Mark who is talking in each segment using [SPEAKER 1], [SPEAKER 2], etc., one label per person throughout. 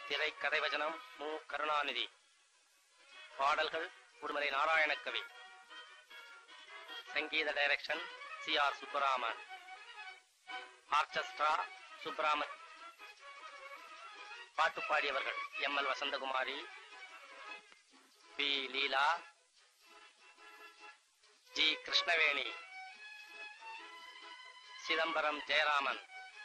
[SPEAKER 1] திரை கதை வசனம் மு கருணாநிதி பாடல்கள் உடுமலை நாராயணக்கவி சங்கீத direction C R Subbaraman orchestra Subbaraman பாட்டு பாடியவர்கள் M L Vasanthakumari P Leela G Krishnaveni Chidambaram Jayaraman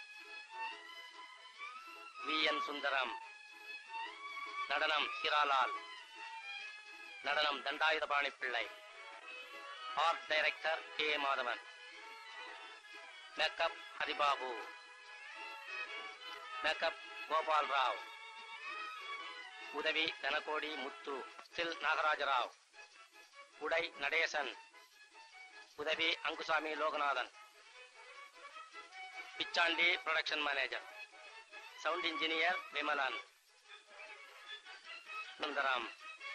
[SPEAKER 1] V N Sundaram நடனம் ஹீராலால் நடனம் Dandayuthapani Pillai art director K Madhavan makeup Haribabu makeup Gopal Rao உதவி தனகோடி முத்து ஸ்டில் நாகராஜராவ் உடை நடேசன் உதவி Angusamy Loganathan Pichandi production manager sound engineer Vimalan Sundaram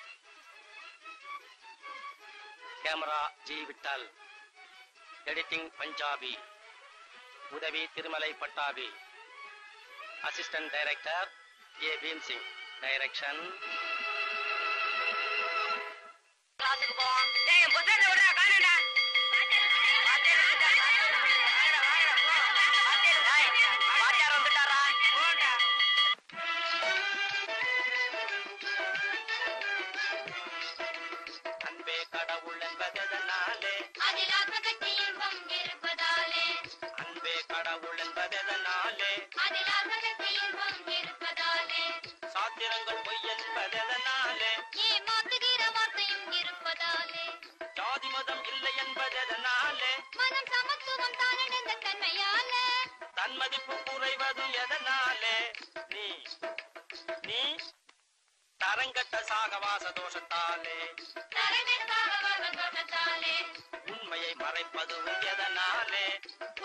[SPEAKER 1] camera G Vittal editing Panjabi உதவி Thirumalai Pattabhi assistant director A Bhim Singh direction
[SPEAKER 2] கிளாஸுக்கு போவோம் டேய் என் புத்தகத்தை விட காணடா வாத்தியார் வந்துட்டாரா போடா
[SPEAKER 1] அன்பே கடவுள் என்பதனாலே
[SPEAKER 3] அதில் ஆத்மகத்தி இன்பம் இருப்பதாலே
[SPEAKER 1] அன்பே கடவுள் என்பதனாலே
[SPEAKER 3] அதில் ஆத்மகத்தி இன்பம் இருப்பதாலே
[SPEAKER 1] சாத்திரங்கள் பொய் என்பதனாலே
[SPEAKER 3] ஏமாத்துகிற வார்த்தையும் இருப்பதாலே
[SPEAKER 1] ஜாதி மதம் இல்லை என்பதனாலே
[SPEAKER 3] மனம் சமத்துவம் தானடைந்த தன்மையாலே
[SPEAKER 1] தன் மதிப்பு குறைவதும் எதனாலே நீ நீ தரங்கட்ட சாகவாச தோஷத்தாலே
[SPEAKER 3] தரங்கெட்டாக தோஷத்தாலே
[SPEAKER 1] உண்மையை மறைப்பதும் எதனாலே